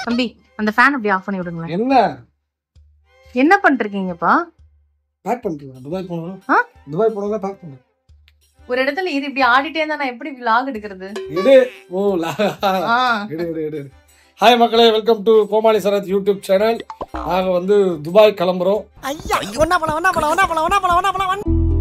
தம்பி அந்த ஃபேன் அப்படியே ஆஃப் பண்ணி விடுங்களேன் என்ன என்ன பண்ணிருக்கீங்கப்பா பேக் பண்ணிட்டு துபாய் போனோம் ஆ? துபாய் போனோம் பேக் பண்ணேன் ஒரு இடத்துல இது இப்படி ஆடிட்டே இருந்தா நான் எப்படி vlog எடுக்கிறது எடு ஓ லா ஆ எடு எடு எடு எடு. ஹாய் மக்களே welcome to Komali Sarath YouTube channel நாங்க வந்து துபாய் கிளம்புறோம் ஐயா ஒன்னா போல ஒன்னா போல ஒன்னா போல ஒன்னா போல ஒன்னா போல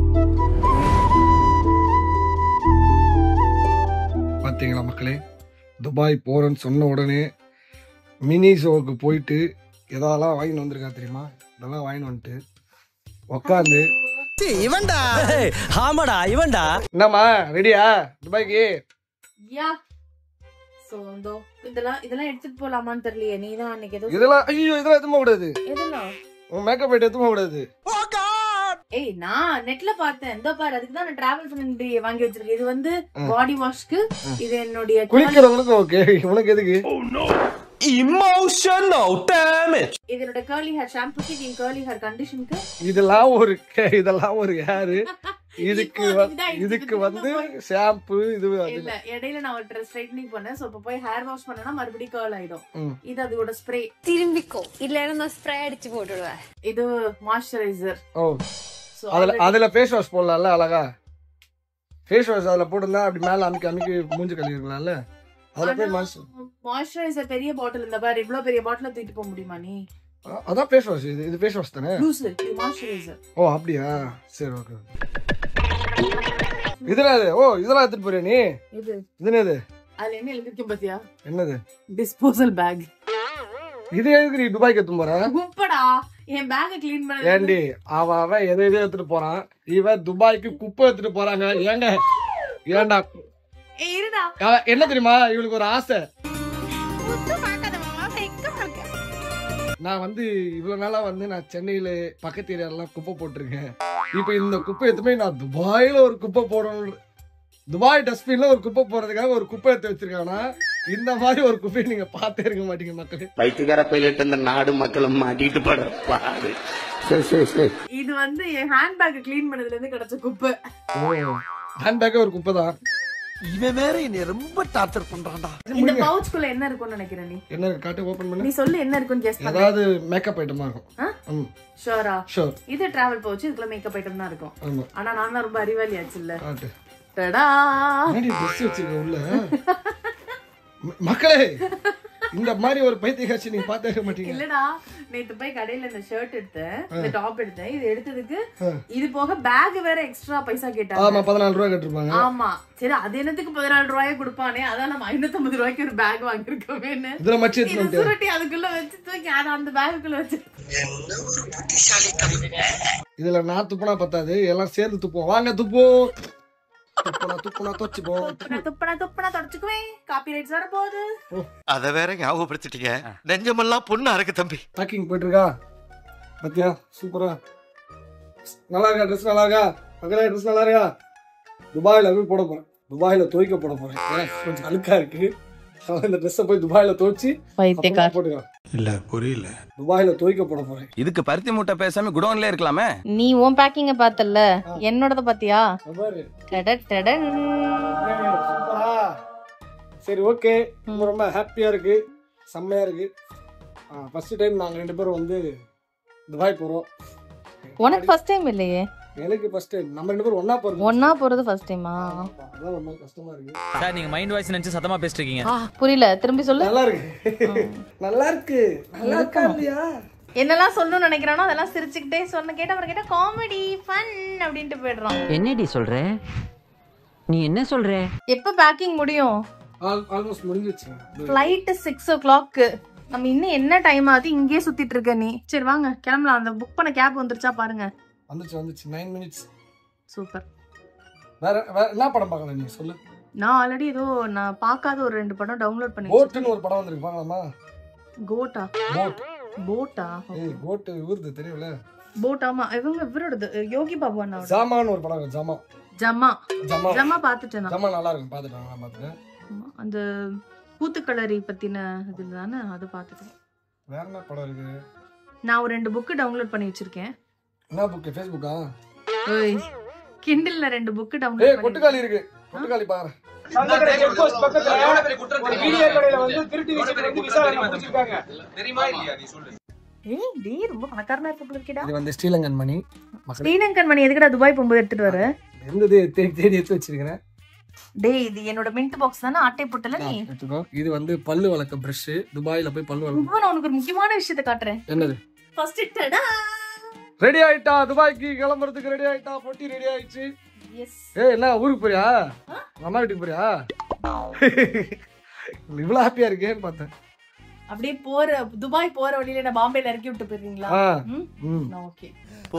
பார்த்தீங்களா மக்களே துபாய் போறேன்னு சொன்ன உடனே மினி ஷோவுக்கு போயிட்டு எதெல்லாம் வாங்கிட்டு வந்திருக்கா தெரியுமா இதெல்லாம் வாங்கிட்டு வந்துட்டு உக்காந்து இவன்டா ஆமாடா இவன்டா என்னம்மா ரெடியா துபாய்க்கு யா சோ இந்தோ இதெல்லாம் இதெல்லாம் எடுத்துட்டு போலாமான்னு தெரியலையே நீ தான் அன்னைக்கு ஏதோ இதெல்லாம் ஐயோ இதெல்லாம் எதுவும் கூடாது எதெல்லாம் உன் மேக்கப் ஐட்டம் எதுவும் கூடாது ஏய் நான் நெட்ல பார்த்தேன் இந்த பாரு அதுக்கு தான் நான் டிராவல் பண்ணி வாங்கி வச்சிருக்கேன் இது வந்து ம். பாடி வாஷ்க்கு இது என்னுடைய குளிக்கிறவங்களுக்கு ஓகே உனக்கு எதுக்கு இமோஷனல் டேமேஜ் இது என்னோட கர்லி ஹேர் ஷாம்புக்கு இது கர்லி ஹேர் கண்டிஷனுக்கு இதெல்லாம் ஒரு கே- இதெல்லாம் ஒரு யாரு இதுக்கு இப்போ வ- இதுதான் இதுக்கு இதுக்கு வந்து போய்- ஷாம்பு இது அது இல்ல இடையில நான் ஒரு ஸ்ட்ரைட்னிங் பண்ணேன் சோ இப்ப போய் ஹேர் வாஷ் பண்ணனா மறுபடியும் கர்ல் ஆயிடும் ம். இது அதோட ஸ்ப்ரே திரும்பிக்கோ இல்லைன்னா நான் ஸ்ப்ரே அடிச்சு போட்டுடுவேன் இது மாய்ஸ்சரைசர் ஓ சோ அதுல அதுல ஃபேஸ் வாஷ் போடலாம்ல அழகா ஃபேஸ் வாஷ் அதுல போட்டிருந்தா அப்படி மேல அமுக்கி அமுக்கி மூஞ்சி கழுவிருக்கலாம்ல அதுல போய் மாஸ் மாய்ஸ்சரைசர் பெரிய பாட்டில் இந்த பாரு இவ்ளோ பெரிய பாட்டில தூக்கிட்டு போக முடியுமா நீ அதான் ஃபேஸ் வாஷ் இது இது ஃபேஸ் வாஷ் தானே லூஸ் இது மாய்ஸ்சரைசர் ஓ அப்படியா சரி ஓகே இதெல்லாம் இது ஓ இதெல்லாம் எடுத்துட்டு போறியா நீ இது இது என்னது அதுல என்ன எழுதிருக்கேன் பாத்தியா என்னது டிஸ்போசல் பேக் இது எதுக்கு நீ துபாய்க்கு எடுத்து போற குப்படா என் பேக்க க்ளீன் பண்ண ஏண்டி அவன் அவன் எதை எதையோ எடுத்துட்டு போறான் இவன் துபாய்க்கு குப்பை எடுத்துட்டு போறாங்க ஏங்க ஏன்டா ஏய் இருடா அவ- என்ன தெரியுமா இவளுக்கு ஒரு ஆசை நான் வந்து இவ்வளவு நாளா வந்து நான் சென்னையில பக்கத்து ஏரியாலாம் குப்பை போட்டிருக்கேன் இப்போ இந்த குப்பை எடுத்துமே நான் துபாயில ஒரு குப்பை போடணும் துபாய் டஸ்ட்பின்ல ஒரு குப்பை போடுறதுக்காக ஒரு குப்பை எடுத்து வச்சிருக்கானா இந்த மாதிரி ஒரு குப்பையை நீங்க பார்த்தே இருக்க மாட்டீங்க மக்களே பைத்தியக்கார பைலட் இந்த நாடு மக்களும் மாட்டிட்டு பட பாரு சரி சரி சரி இது வந்து என் ஹேண்ட் பேக் க்ளீன் பண்ணதுல இருந்து கிடைச்ச குப்பை ஹேண்ட்பேக்கே ஒரு குப்பை தான் இவன் வேற என்னை ரொம்ப டார்ச்சர் பண்றான்டா இந்த பவுச்சுக்குள்ள என்ன இருக்கும்னு நினைக்கிறேன் நீ என்ன காட்டு ஓபன் பண்ணு நீ சொல்லு என்ன இருக்கும்னு கெஸ் பண்ண ஏதாவது மேக்கப் ஐட்டமா இருக்கும் ம் ஷோரா ஷோர் இது டிராவல் பவுச் இதுக்குள்ள மேக்கப் ஐட்டம் தான் இருக்கும் ஆமா ஆனா நான் தான் ரொம்ப அறிவாளி ஆச்சு இல்ல காட்டு டடா என்னடி ட்ரெஸ் வச்சிருக்க உள்ள ம- மக்களே இந்த மாதிரி ஒரு பைத்தியக்காட்சி நீங்க பார்த்தே இருக்க மாட்டீங்க இல்லடா நேத்து போய் கடையில இந்த ஷர்ட் எடுத்தேன் இந்த டாப் எடுத்தேன் இது எடுத்ததுக்கு ஆ. இது போக பேக் வேற எக்ஸ்ட்ரா பைசா கேட்டாங்க ஆமா பதினாலு ரூபா கட்டிருப்பாங்க ஆமா சரி அது என்னத்துக்கு பதினாலு ரூபாயே கொடுப்பானே அதான் நம்ம ஐநூத்தி ஐம்பது ரூபாய்க்கு ஒரு பேக் வாங்கிருக்கோமேன்னு இதுல மச்சி இது எடுத்துட்டு சுருட்டி அதுக்குள்ள வச்சு தூக்கி அதை அந்த பேக்குள்ள வச்சு இதுல நான் துப்புனா பத்தாது எல்லாம் சேர்ந்து துப்போம் வாங்க துப்போம் துப்புனா துப்புனா தொச்சுப்போம் துப்புனா துப்புனா துப்புனா தொடச்சுக்குவேன் காப்பி ரைட்ஸ் வர போகுது அத வேற ஞாபகப்படுத்திட்டீங்க நெஞ்சமெல்லாம் பொண்ணா இருக்கு தம்பி பேக்கிங் போயிட்டு இருக்கா பத்தியா சூப்பரா நல்லா இருக்கா ட்ரெஸ் நல்லா இருக்கா மக்களே ட்ரெஸ் நல்லா இருக்கா துபாயில போய் போட போறேன் துபாயில துவைக்க போட போறேன் ஏன்னா கொஞ்சம் அழுக்கா இருக்கு அவன் இந்த ட்ரெஸ்ஸை போய் துபாயில துவைச்சு அப்புறமா போட்டுக்கலாம் இல்ல புரியல துபாயில துவைக்க போட போறேன் இதுக்கு பருத்தி மூட்டை பேசாம குடோன்ல இருக்கலாமே நீ உன் பேக்கிங்க பார்த்தல என்னோடத பாத்தியா அது பாரு டட டடன் சூப்பரா சரி ஓகே ரொம்ப ரொம்ப ஹாப்பியா இருக்கு செம்மையா இருக்கு ஃபர்ஸ்ட் டைம் நாங்க ரெண்டு பேரும் வந்து துபாய் போறோம் உனக்கு ஃபர்ஸ்ட் டைம் இல்லையே எனக்கு ஃபர்ஸ்ட் டைம் நம்ம ரெண்டு பேரும் ஒண்ணா போறோம் ஒன்னா போறது ஃபர்ஸ்ட் டைமா அதான் ரொம்ப கஷ்டமா இருக்கு சார் நீங்க மைண்ட் வாய்ஸ் நினைச்சு சத்தமா பேசிட்டு இருக்கீங்க புரியல திரும்பி சொல்லு நல்லா இருக்கு நல்லா இருக்கு நல்லா இருக்கா இல்லையா என்னெல்லாம் சொல்லணும்னு நினைக்கிறானோ அதெல்லாம் சிரிச்சுக்கிட்டே சொன்ன கேட்ட அப்புறம் கேட்டா காமெடி ஃபன் அப்படின்ட்டு போயிடுறான் என்னடி சொல்ற நீ என்ன சொல்ற எப்ப பேக்கிங் முடியும் ஆல்மோஸ்ட் முடிஞ்சிச்சு ஃபிளைட் சிக்ஸ் ஓ கிளாக்கு நம்ம இன்னும் என்ன டைம் ஆகுது இங்கேயே சுத்திட்டு இருக்க நீ சரி வாங்க கிளம்பலாம் அந்த புக் பண்ண கேப் வந்துருச்சா பாருங்க வந்துச்சு வந்துச்சு நைன் மினிட்ஸ் சூப்பர் வேற வேற என்ன படம் பார்க்கல நீ சொல்லு நான் ஆல்ரெடி ஏதோ நான் பார்க்காத ஒரு ரெண்டு படம் டவுன்லோட் பண்ணி கோட்டுன்னு ஒரு படம் வந்திருக்கு பார்க்கலாமா கோட்டா கோட் போட்டா ஏய் கோட்டு ஊருது தெரியல போட் ஆமா இவங்க இவரோடது யோகி பாபு அண்ணாவோட ஜாமான்னு ஒரு படம் இருக்கு, ஜாமா ஜம்மா ஜமா ஜம்மா பார்த்துட்டேன் நான். ஜமா நல்லா இருக்கும் பார்த்துட்டேன் நான் பார்த்துட்டேன் ஆமா, அந்த கூத்துக்கலரி பத்தின இது தானே அது பார்த்துட்டேன் வேற என்ன படம் இருக்கு நான் ஒரு ரெண்டு புக்கு டவுன்லோட் பண்ணி வச்சிருக்கேன் என்ன புக்கு ஃபேஸ்புக்கா ஓய் கிண்டில்ல ரெண்டு புக்கு ஏய் டவுன்லோட் பண்ணி கொட்டுக்காளி இருக்கு கொட்டுக்காளி பாரு சந்தகடை செக் போஸ்ட் பக்கத்துல ஒரு வீடியோ கடையில வந்து திருட்டு வச்சுட்டு வந்து விசாரணை முடிச்சிருக்காங்க ஏய் டேய் ரொம்ப பணக்காரனா இருக்க போல இருக்கேடா இது வந்து ஸ்ரீலங்கன் மணி மக்கள் ஸ்ரீலங்கன் மணி எதுக்குடா துபாய் போகும்போது எடுத்துட்டு வர இருந்தது தேடி தேடி எடுத்து வச்சிருக்கிறேன் டேய் இது என்னோட மின்ட் பாக்ஸ் தானே ஆட்டை போட்டல நீ எடுத்துக்கோ இது வந்து பல்லு வளர்க்க பிரஷ் துபாயில போய் பல்லு வளர்க்க இப்போ நான் உனக்கு ஒரு முக்கியமான விஷயத்த காட்டுறேன் என்னது ஃபர்ஸ்ட் டடா ரெடி ஆயிட்டா துபாய்க்கு கிளம்புறதுக்கு ரெடி ஆயிட்டா பொட்டி ரெடி ஆயிடுச்சு எஸ் ஏய் என்ன ஊருக்கு போறியா அம்மா வீட்டுக்கு போறியா இவ்வளவு ஹாப்பியா இருக்கேன்னு பார்த்தேன் அப்படியே போற துபாய் போற வழியில நான் பாம்பேல இறக்கி விட்டு போயிருக்கீங்களா ஆ. ம் ம். ஓகே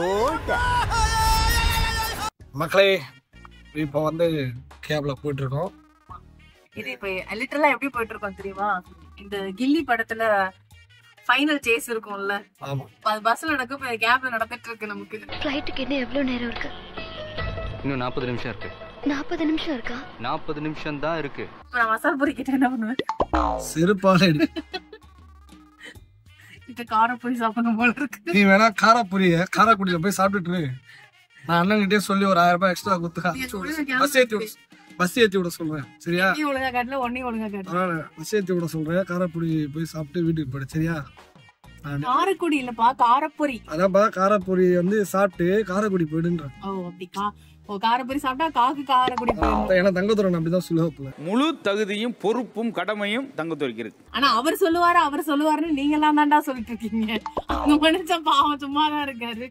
மக்களே இப்போ வந்து கேப்ல போயிட்டு இருக்கோம் இது இப்ப லிட்டரலா எப்படி போயிட்டு இருக்கோம் தெரியுமா இந்த கில்லி படத்துல ஃபைனல் சேஸ் இருக்கும்ல ஆமா அது பஸ்ல நடக்கும் இப்ப கேப்ல நடந்துட்டு இருக்கு நமக்கு ஃப்ளைட்டுக்கு இன்னும் எவ்வளவு நேரம் இருக்கு இன்னும் நாற்பது நிமிஷம் இருக்கு நாற்பது நிமிஷம் இருக்கா நாற்பது நிமிஷம் தான் இருக்கு இப்ப நான் மசால் பொரி கிட்ட என்ன பண்ணுவேன் செருப்பால எடு இப்ப காரப்பொரி சாப்பிடணும் போல இருக்கு நீ வேணா காராப்புரிய காராக்குடியில போய் சாப்பிட்டுட்டு இரு. நான் அண்ணன்கிட்டயே சொல்லி ஒரு ஆயிரம் ரூபாய் எக்ஸ்ட்ரா குத்துக்கா பஸ் ஏத்தி விட பஸ் ஏத்தி விட சொல்றேன் சரியா நீ ஒழுங்கா காட்டல ஒன்னே ஒழுங்கா காட்டல அதனால பஸ் ஏத்தி விட சொல்றேன் காராப்புடி போய் சாப்பிட்டு வீட்டுக்கு போயிடு சரியா நான் காரக்குடி இல்லப்பா காரப்பொரி அதான்ப்பா காராப்பொரி வந்து சாப்பிட்டு காரைக்குடி போயிடுன்ற ஓ அப்படி கா ஓ காரப்பொரி சாப்பிட்டா காக்கு காரக்குடி போயிடும் ஏன்னா தங்கத்துறன் அப்படிதான் சொல்லுவாப்புல முழு தகுதியும் பொறுப்பும் கடமையும் தங்கத்துறைக்கு இருக்கு ஆனா அவர் சொல்லுவாரு அவர் சொல்லுவாருன்னு நீங்க எல்லாம் தான்டா சொல்லிட்டு இருக்கீங்க அந்த மனுஷன் பாவம் சும்மா தான் இருக்காரு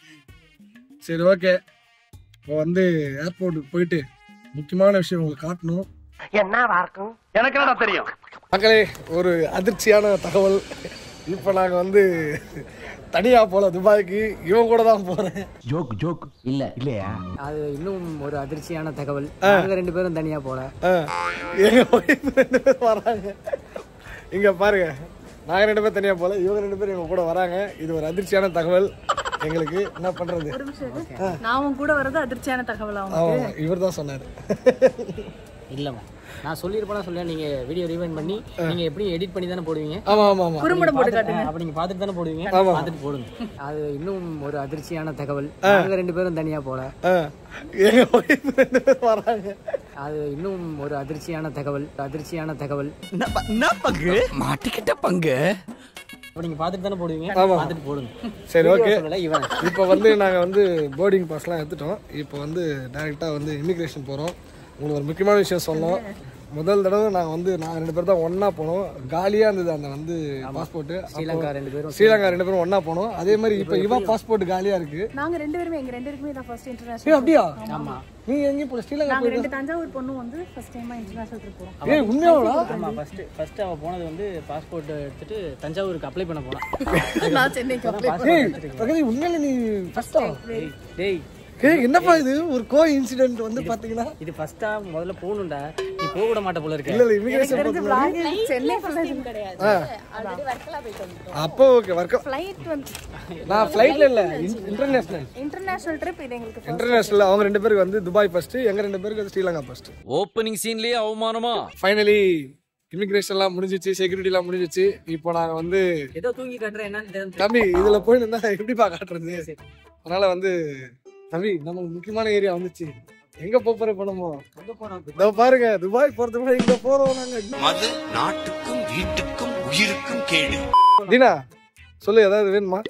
சரி ஓகே இப்போ வந்து ஏர்போர்ட்டுக்கு போயிட்டு முக்கியமான விஷயம் உங்களுக்கு காட்டணும் என்னவா இருக்கும் எனக்கு என்னடா தெரியும் மக்களே ஒரு அதிர்ச்சியான தகவல் இப்போ நாங்கள் வந்து தனியாக போல துபாய்க்கு இவன் கூட தான் போகிறேன் ஜோக் ஜோக் இல்ல இல்லையா அது இன்னும் ஒரு அதிர்ச்சியான தகவல் நாங்க ரெண்டு பேரும் தனியா போல எங்கள் ஒய்ஃப் ரெண்டு பேரும் வராங்க இங்கே பாருங்க நாங்கள் ரெண்டு பேரும் தனியாக போல இவங்க ரெண்டு பேரும் எங்கள் கூட வராங்க இது ஒரு அதிர்ச்சியான தகவல் எங்களுக்கு என்ன பண்ணுறது நான் உன் கூட வர்றது அதிர்ச்சியான தகவல் அவங்க ஆமாம் இவர் தான் சொன்னார் இல்லம்மா நான் சொல்லியிருப்பேனா சொல்ல நீங்க வீடியோ ரீவைண்ட் பண்ணி நீங்க எப்படியும் எடிட் பண்ணி தானே போடுவீங்க ஆமாம் ஆமாம் ஆமாம் குறும்படம் போட்டு காட்டுங்க அப்ப நீங்க பாத்துட்டு தானே போடுவீங்க ஆமா. பாத்துட்டு போடுங்க அது இன்னும் ஒரு அதிர்ச்சியான தகவல் நாங்க ரெண்டு பேரும் தனியா போல எங்கள் ஒய்ஃப் ரெண்டு பேரும் வராங்க அது இன்னும் ஒரு அதிர்ச்சியான தகவல் அதிர்ச்சியான தகவல் என்ன பங்கு மாட்டிக்கிட்ட பங்கு அப்ப நீங்க பாத்துட்டு தானே போடுவீங்க ஆமா. பாத்துட்டு போடுங்க சரி ஓகே சொல்லல இவன் இப்போ வந்து நாங்கள் வந்து போர்டிங் பாஸ்லாம் எடுத்துட்டோம் இப்போ வந்து டைரெக்டாக வந்து இமிக்ரேஷன் போகிறோம் உங்களுக்கு ஒரு முக்கியமான விஷயம் சொன்னோம் முதல் தடவை நாங்கள் வந்து நாங்கள் ரெண்டு பேரும் தான் ஒன்றா போனோம் காலியாக இருந்தது அந்த வந்து பாஸ்போர்ட்டு ஸ்ரீலங்கா ரெண்டு பேரும் ஸ்ரீலங்கா ரெண்டு பேரும் ஒன்றா போனோம் அதே மாதிரி இப்போ இவன் பாஸ்போர்ட் காலியாக இருக்கு நாங்க ரெண்டு பேருமே எங்க ரெண்டு பேருக்குமே தான் ஃபர்ஸ்ட் ஏய் இன்டர்நேஷனல் அப்படியா ஆமா நீ எங்கேயும் போல ஸ்ரீலங்கா நாங்க போயிட்டு ரெண்டு தஞ்சாவூர் பொண்ணு வந்து ஃபர்ஸ்ட் டைமா இன்டர்நேஷனல் ட்ரிப் போறோம் ஏய் உண்மையாவா ஆமா ஃபர்ஸ்ட் ஃபர்ஸ்ட் அவ போனது வந்து பாஸ்போர்ட் எடுத்துட்டு தஞ்சாவூருக்கு அப்ளை பண்ண போனா நான் சென்னைக்கு apply ஏய் பிரகதி உண்மையில நீ ஃபர்ஸ்டா டேய், டேய் ஏய் என்னப்பா இது ஒரு கோ இன்சிடென்ட் வந்து பாத்தீங்கன்னா இது ஃபர்ஸ்டா முதல்ல போகணும்டா நீ போக விட மாட்ட போல இருக்க இல்ல இல்ல இமிகிரேஷன் சென்னை ஃபுல்லா கிடையாது அப்போ ஓகே ஒர்க் ஃப்ளைட் வந்து நான் ஃப்ளைட்ல இல்ல இன்டர்நேஷனல் இன்டர்நேஷனல் ட்ரிப் இது எங்களுக்கு first. இன்டர்நேஷனல் அவங்க ரெண்டு பேருக்கு வந்து துபாய் ஃபர்ஸ்ட் எங்க ரெண்டு பேருக்கு வந்து ஸ்ரீலங்கா ஃபர்ஸ்ட் ஓப்பனிங் சீன்லயே அவமானமா ஃபைனலி இமிகிரேஷன்லாம் முடிஞ்சிச்சு செக்யூரிட்டிலாம் முடிஞ்சிச்சு இப்போ நாங்க வந்து ஏதோ தூங்கி கட்டுற என்னன்னு தெரியாது. தம்பி இதுல போய் நின்னா எப்படிப்பா காட்டுறது அதனால வந்து தம்பி நமக்கு முக்கியமான ஏரியா வந்துச்சு எங்க போப் போற பணமோ இதோ பாருங்க துபாய் போறதுக்கு முன்னாடி இங்க போறோம் நாங்க மது நாட்டுக்கும் வீட்டுக்கும் உயிருக்கும் கேடு தீனா சொல்லு ஏதாவது வேணுமா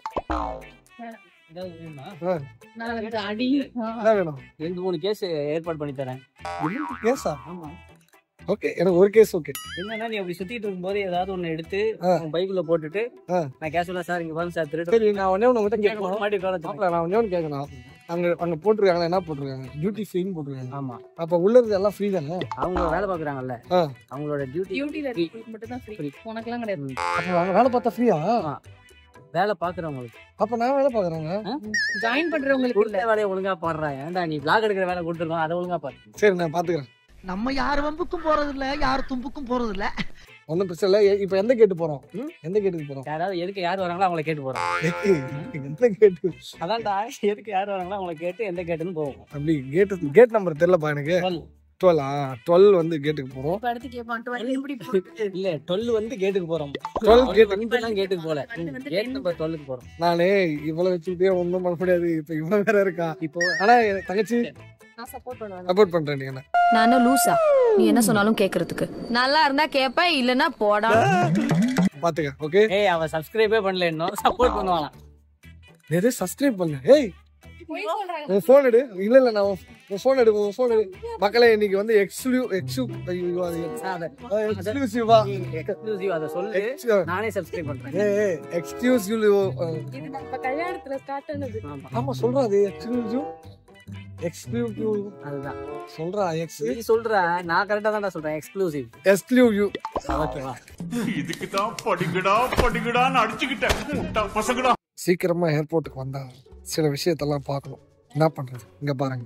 ஏதாவது வேணுமா? ஆ, நான் வந்து அடி என்ன வேணும் ரெண்டு மூணு கேஸ் ஏற்பாடு பண்ணி தரேன் கேஸா ஓகே எனக்கு ஒரு கேஸ் ஓகே என்னன்னா நீ அப்படி சுத்திட்டு இருக்கும்போது ஏதாவது ஒண்ணு எடுத்து ஆ. உன் பைக்குள்ள போட்டுட்டு ஆ. நான் கேஷுவலா சார் இங்க பாருங்க சார் திருட்டு சரி நான் ஒன்னே ஒன்று உங்ககிட்ட கேட்கணும் மாட்டி உட்கார வச்சிருக்கேன். மாப்பிள, நான் ஒன்னே ஒன்று கேட்கணும் அங்க அங்க போட்டிருக்காங்க என்ன போட்டிருக்காங்க டியூட்டி ஃப்ரீன்னு போட்டிருக்காங்க ஆமா அப்ப உள்ளது எல்லாம் ஃப்ரீ தானே அவங்க வேலை பாக்குறாங்கல்ல ஆ. அவங்களோட டியூட்டி டியூட்டில இருக்கிறவங்களுக்கு மட்டும் தான் ஃப்ரீ உனக்கெல்லாம் கிடையாது அப்ப அவங்க வேலை பார்த்தா ஃப்ரீயா வேலை பாக்குறவங்களுக்கு அப்ப நான் வேலை பாக்குறாங்க ஜாயின் பண்றவங்களுக்கு இல்ல கொடுத்த வேலையை ஒழுங்கா பாடுறா ஏன்டா நீ பிளாக் எடுக்கிற வேலை கொடுத்துருக்கோம் அதை ஒழுங்கா பாரு சரி நான் பாத்துக்கிறேன் நம்ம யார் வம்புக்கும் போறது இல்ல யார் தும்புக்கும் போறது இல்ல ஒன்றும் பிரச்சனை இல்லை எ- இப்ப எந்த கேட்டு போறோம் ம்? எந்த கேட்டுக்கு போறோம் யாராவது எதுக்கு யார் வராங்களோ அவங்கள கேட்டு போறோம் எந்த கேட்டு அதான்டா எதுக்கு யார் வராங்களோ அவங்கள கேட்டு எந்த கேட்டுன்னு போவோம் அப்படி கேட்டு கேட் நம்பர் தெரியலப்பா எனக்கு டுவெல் ஆ டுவெல் வந்து கேட்டுக்கு போறோம் இப்ப அடுத்து கேட்பான் டுவெல் எப்படி போகுது? இல்ல டுவெல் வந்து கேட்டுக்கு போறோம் டுவெல் கேட் எல்லாம் கேட்டுக்கு போல வந்து வந்து கேட் நம்பர் டுவெல்லுக்கு போறோம் நானே இவ்வளவு வச்சுக்கிட்டே ஒன்றும் பண்ண முடியாது இப்ப இவ்வளவு வேற இருக்கா இப்போ ஆனா எனக்கு தங்கச்சி நான் சப்போர்ட் பண்ணுவேன் சப்போர்ட் பண்றேன் நீ என்ன நான் என்ன லூசா நீ என்ன சொன்னாலும் கேக்குறதுக்கு நல்லா இருந்தா கேப்ப இல்லனா போடா பாத்துக்க ஓகே ஏய் அவ சப்ஸ்கிரைபே பண்ணல இன்னும் சப்போர்ட் பண்ணுவானா எது சப்ஸ்கிரைப் பண்ணு ஏய் உன் ஃபோன் எடு இல்ல இல்ல நான் உன் உன் ஃபோன் எடு உன் ஃபோன் எடு மக்களே இன்னைக்கு வந்து எக்ஸ்க்ளூ எக்ஸ்க்ளூ எக்ஸ்க்ளூசிவா எக்ஸ்க்ளூசிவ் அத சொல்லு நானே சப்ஸ்கிரைப் பண்றேன் ஏய் எக்ஸ்க்ளூசிவ் இது நம்ம கல்யாணத்துல ஸ்டார்ட் ஆனது ஆமா சொல்றா அது எக்ஸ்க்ளூசிவ் எக்ஸ்க்ளூசிவ் அதுதான் சொல்றா எக்ஸ் நீ சொல்ற நான் கரெக்டா தான் சொல்றேன் எக்ஸ்க்ளூசிவ் எக்ஸ்க்ளூசிவ் ஓகேவா இதுக்கு தான் படிக்கடா படிக்கடான்னு அடிச்சுக்கிட்டேன் முட்டா பசங்கடா சீக்கிரமா ஏர்போர்ட்டுக்கு வந்தா சில விஷயத்தெல்லாம் பார்க்கணும் என்ன பண்றது இங்க பாருங்க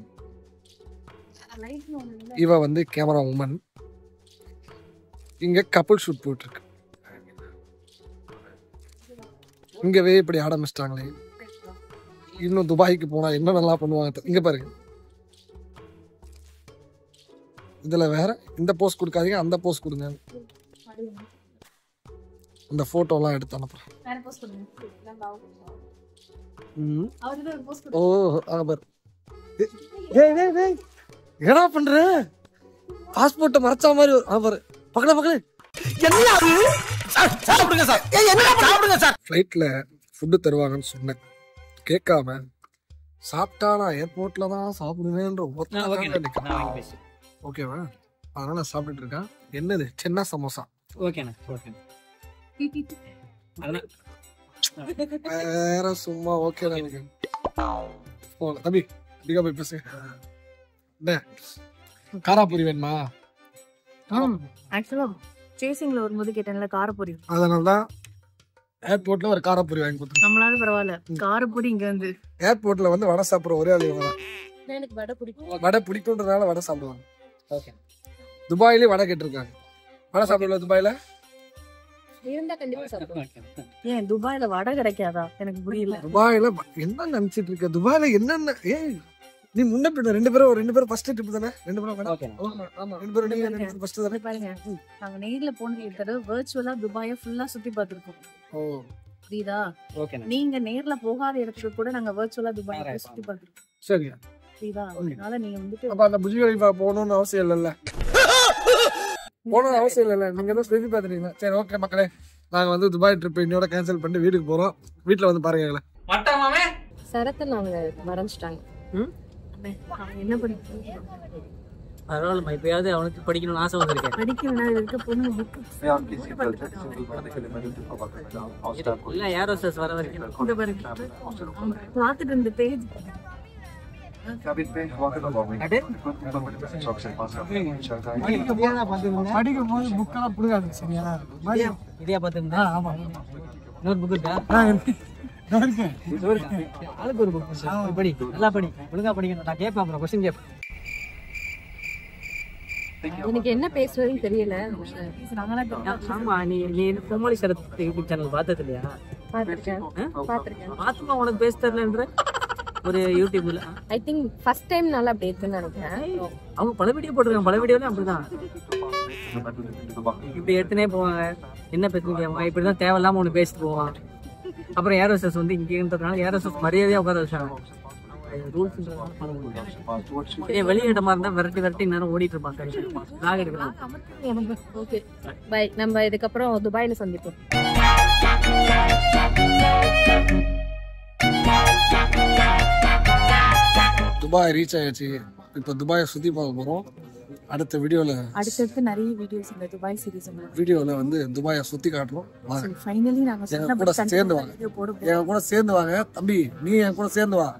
இவ வந்து கேமரா உமன் இங்க கப்புள் ஷூட் போயிட்டு இருக்கு இங்கவே இப்படி ஆரம்பிச்சிட்டாங்களே இன்னும் துபாய்க்கு போனா என்ன நல்லா பண்ணுவாங்க தெ- இங்க பாருங்க இதுல வேற இந்த போஸ்ட் கொடுக்காதீங்க அந்த போஸ்ட் கொடுங்க அந்த போட்டோ எல்லாம் எடுத்து அனுப்புறேன் வேற போஸ்ட் பண்ணுங்க நம்ம அவங்க ம். அவருக்கு ஒரு போஸ்ட் ஓ அங்க பாரு ஏய் டேய் டேய் என்னடா பண்ற பாஸ்போர்ட்ட மறைச்ச மாதிரி ஒரு- அங்க பாரு பக்கல பக்கல சாப்பிடுங்க சார் என்ன சாப்பிடுங்க சார் ஃப்ளைட்ல ஃபுட்டு தருவாங்கன்னு சொன்னேன் கேட்காம சாப்பிட்டா நான் ஏர்போர்ட்ல தான் சாப்பிடுவேன்ற ஓகே ஓகேவா அதனால நான் சாப்பிட்டுட்டு இருக்கேன் என்னது சின்ன சமோசா ஓகேண்ணா ஓகே அதெல்லாம் வேற சும்மா ஓகே எனக்கு போல தம்பி அதிகா போய் பேசு என்ன காராபுரி வேணுமா ஆக்சுவலா சேசிங்ல வரும்போது கேட்டேன்ல காரப்பொரி அதனால தான் ஏர்போர்ட்ல ஒரு காராபுரி வாங்கி கொடுத்துருக்கேன் நம்மளால பரவாயில்ல காரப்பொரி இங்க வந்து ஏர்போர்ட்ல வந்து வடை சாப்பிட்ற ஒரே ஆள் இவங்க தான் எனக்கு வடை பிடிக்கும் வடை பிடிக்குன்றதுனால வடை சாப்பிடுவாங்க ஓகே துபாயிலே வடை கேட்டிருக்காங்க வடை சாப்பிடல துபாயில இருந்தா கண்டிப்பா சாப்பிடுவேன் ஏன் துபாயில வடை கிடைக்காதா எனக்கு புரியல துபாயில வ- என்ன நினைச்சிட்டு இருக்க துபாயில என்னென்ன ஏய் நீ முன்ன பின்ன ரெண்டு பேரும் ரெண்டு பேரும் ஃபர்ஸ்ட் ட்ரிப் தானே ரெண்டு பேரும் வேணா? ஓகே ஆமா, ஆமா ரெண்டு பேரும் ரெண்டு பேரும் ஃபர்ஸ்ட் தானே இங்க பாருங்க நாங்க நேர்ல போனது ஒரு தடவை வர்ச்சுவலா துபாய ஃபுல்லா சுத்தி பார்த்திருக்கோம் ஓ புரியுதா ஓகேண்ணா நீங்க நேர்ல போகாத இடத்துக்கு கூட நாங்க வர்ச்சுவலா துபாய Alright. போய் சுத்தி பார்த்திருக்கோம் சரி புரியுதா அதனால நீங்க வந்துட்டு அப்ப அந்த புஜி கலிஃபா போகணும்னு அவசியம் இல்லைல்ல போகணும்னு அவசியம் இல்லைல்ல நீங்க தான் சுத்தி பார்த்துட்டீங்க சரி ஓகே மக்களே நாங்க வந்து துபாய் ட்ரிப் இன்னோட கேன்சல் பண்ணிட்டு வீட்டுக்கு போறோம் வீட்டுல வந்து பாருங்க எங்களை சரத்தை நாங்க மறைஞ்சிட்டாங்க அவங்க என்ன படிக்க பரவாயில்லம்மா இப்பயாவது அவனுக்கு படிக்கணும்னு ஆசை வந்திருக்கேன் படிக்கணும்னா இருக்க பொண்ணு புக் இல்ல ஏர் ஹோஸ்டஸ் வர வரைக்கும் இந்த பாருங்க பார்த்துட்டு இருந்த பேஜ் படிக்கும் போது புக்கெல்லாம் புடுங்காது சரியா இதையா பார்த்துருந்தா ஆமா இன்னொரு புக் இருக்கா ஆளுக்கு ஒரு புக் படி நல்லா படி ஒழுங்கா படிக்கணும் நான் கேட்பேன் அப்புறம் கொஸ்டின் கேட்பேன் எனக்கு என்ன பேசுறதுன்னு தெரியல ஆமா நீ நீ பொம்மொழி சரத் யூடியூப் சேனல் பார்த்தது இல்லையா பாத்திருக்கேன் ஆ? பாத்திருக்கேன் பாத்துமா உனக்கு பேச தெரியலன்ற ஒரு யூடியூப்ல ஐ திங்க் ஃபர்ஸ்ட் டைம் நல்லா அப்படி இருக்குன்னு நினைக்கிறேன் அவங்க பல வீடியோ போட்டிருக்காங்க பல வீடியோல அப்படிதான் இப்படி எடுத்துனே போவாங்க என்ன பிரச்சனை கேட்பாங்க இப்படிதான் தேவையில்லாம ஒண்ணு பேசிட்டு போவான் அப்புறம் ஏரோசஸ் வந்து இங்கன்றதுனால ஏரோசஸ் மரியாதையா உட்கார வச்சாங்க ரூல்ஸ் வெளியிடமா இருந்தா விரட்டி விரட்டி நேரம் ஓடிட்டு இருப்பாங்க லாக் எடுக்கலாம் ஓகே பை நம்ம இதுக்கப்புறம் துபாயில சந்திப்போம் துபாய் ரீச் ஆயாச்சு இப்போ துபாயை சுத்தி பார்க்க போறோம் அடுத்த வீடியோல அடுத்தடுத்து நிறைய வீடியோஸ் இந்த துபாய் சீரிஸ் வீடியோல வந்து துபாயை சுத்தி காட்டுறோம் வாங்க ஃபைனலி நாங்க எங்க சொன்ன கூட சேர்ந்து வாங்க வீடியோ போட என் கூட சேர்ந்து வாங்க தம்பி நீ என் கூட சேர்ந்து வா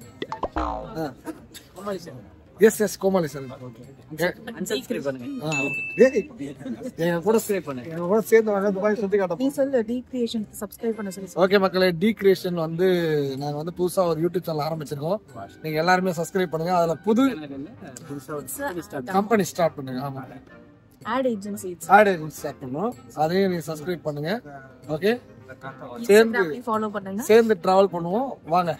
S S Komali sir unsubscribe பண்ணுங்க என் கூட என் கூட சேர்ந்து வாங்க துபாய் சுத்தி காட்ட நீ சொல்லு டி கிரியேஷன் சப்ஸ்கிரைப் பண்ண சொல்லி ஓகே மக்களே டி கிரியேஷன் வந்து நாங்க வந்து புதுசா ஒரு யூடியூப் சேனல் ஆரம்பிச்சிருக்கோம் நீங்க எல்லாருமே சப்ஸ்கிரைப் பண்ணுங்க அதுல புது கம்பெனி ஸ்டார்ட் பண்ணுங்க ஆமா ஆட் ஏஜென்சி ஆட் ஸ்டார்ட் பண்ணோம் அதையும் நீங்க சப்ஸ்கிரைப் பண்ணுங்க ஓகே சேர்ந்து ஃபாலோ பண்ணுங்க சேர்ந்து டிராவல் பண்ணுவோம் வாங்க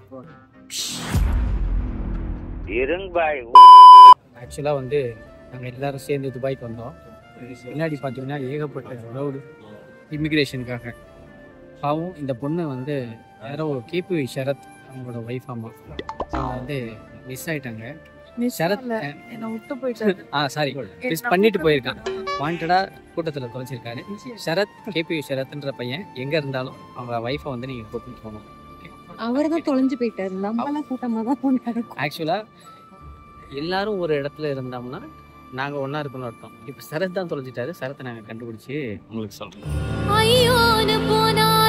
ஆக்சுவலாக வந்து நாங்கள் எல்லாரும் சேர்ந்து துபாய்க்கு வந்தோம் பின்னாடி பார்த்தீங்கன்னா ஏகப்பட்ட ரோடு இமிக்ரேஷனுக்காக பாவம் இந்த பொண்ணு வந்து யாரோ கேபி ஷரத் அவங்களோட ஒய்ஃப் அம்மா அவங்க வந்து மிஸ் ஆயிட்டாங்க சரத் என்ன விட்டு போயிட்டாரு ஆ சாரி மிஸ் பண்ணிட்டு போயிருக்கான் வாண்டடா கூட்டத்துல தொலைச்சிருக்காரு சரத் கேபி சரத்ன்ற பையன் எங்க இருந்தாலும் அவங்க ஒய்ஃபை வந்து நீங்க கூட்டிட்டு போகணும் அவர் தான் தொலைஞ்சு போயிட்டாரு நம்மளாம் கூட்டமா தான் போனாரு ஆக்சுவலா எல்லாரும் ஒரு இடத்துல இருந்தோம்னா நாங்க ஒண்ணா இருக்கணும்னு அர்த்தம் இப்போ சரத் தான் தொலைஞ்சிட்டாரு சரத்தை நாங்க கண்டுபிடிச்சு உங்களுக்கு சொல்றோம் ஐயோன்னு போனா